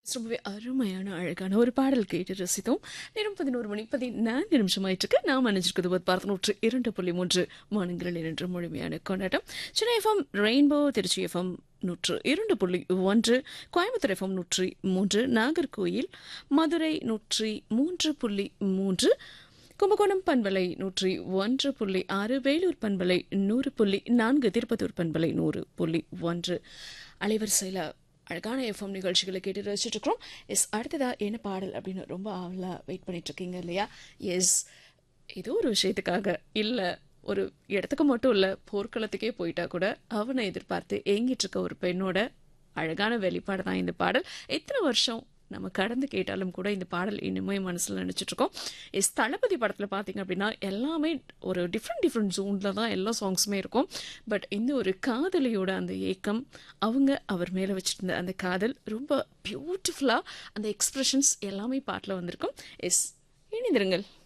ரொம்பவே அருமையான அழகான ஒரு பாடல் கேட்டு ரசித்தோம் நேரம் பதினோரு மணி பதினான்கு நிமிஷம் ஆயிட்டுருக்கு நாம் அணிஞ்சிருக்கிறது ஒரு பார்த்து நூற்று இரண்டு புள்ளி மூன்று மாநிலங்கள் இரண்டு முழுமையான கொண்டாட்டம் Chennai FM rainbow Tiruchi FM நூற்று இரண்டு புள்ளி ஒன்று கோயம்புத்தூர் எஃப்எம் நூற்றி மூன்று நாகர்கோயில் மதுரை நூற்றி மூன்று புள்ளி மூன்று கும்பகோணம் பண்பலை நூற்றி ஒன்று புள்ளி ஆறு வேலூர் பண்பலை நூறு புள்ளி நான்கு திருப்பத்தூர் பண்பலை நூறு புள்ளி ஒன்று அலைவரிசையில் அழகான எஃப்எம் நிகழ்ச்சிகளை கேட்டு ரசிச்சுட்டு இருக்கிறோம் எஸ் அடுத்ததா என்ன பாடல் அப்படின்னு ரொம்ப ஆவலாக வெயிட் பண்ணிட்டு இருக்கீங்க இல்லையா எஸ் ஏதோ ஒரு விஷயத்துக்காக இல்லை ஒரு இடத்துக்கு மட்டும் இல்லை போர்க்களத்துக்கே போயிட்டா கூட அவனை எதிர்பார்த்து ஏங்கிட்டு இருக்க ஒரு பெண்ணோட அழகான வெளிப்பாடு தான் இந்த பாடல் எத்தனை வருஷம் நம்ம கடந்து கேட்டாலும் கூட இந்த பாடல் இன்னுமே மனசில் நினச்சிட்டு இருக்கோம் எஸ் தளபதி படத்தில் பார்த்தீங்க அப்படின்னா எல்லாமே ஒரு டிஃப்ரெண்ட் டிஃப்ரெண்ட் ஜோனில் தான் எல்லா சாங்ஸுமே இருக்கும் பட் இந்த ஒரு காதலியோட அந்த ஏக்கம் அவங்க அவர் மேலே வச்சுருந்த அந்த காதல் ரொம்ப பியூட்டிஃபுல்லாக அந்த எக்ஸ்ப்ரெஷன்ஸ் எல்லாமே பாட்டில் வந்திருக்கும் எஸ் இணைந்திருங்கள்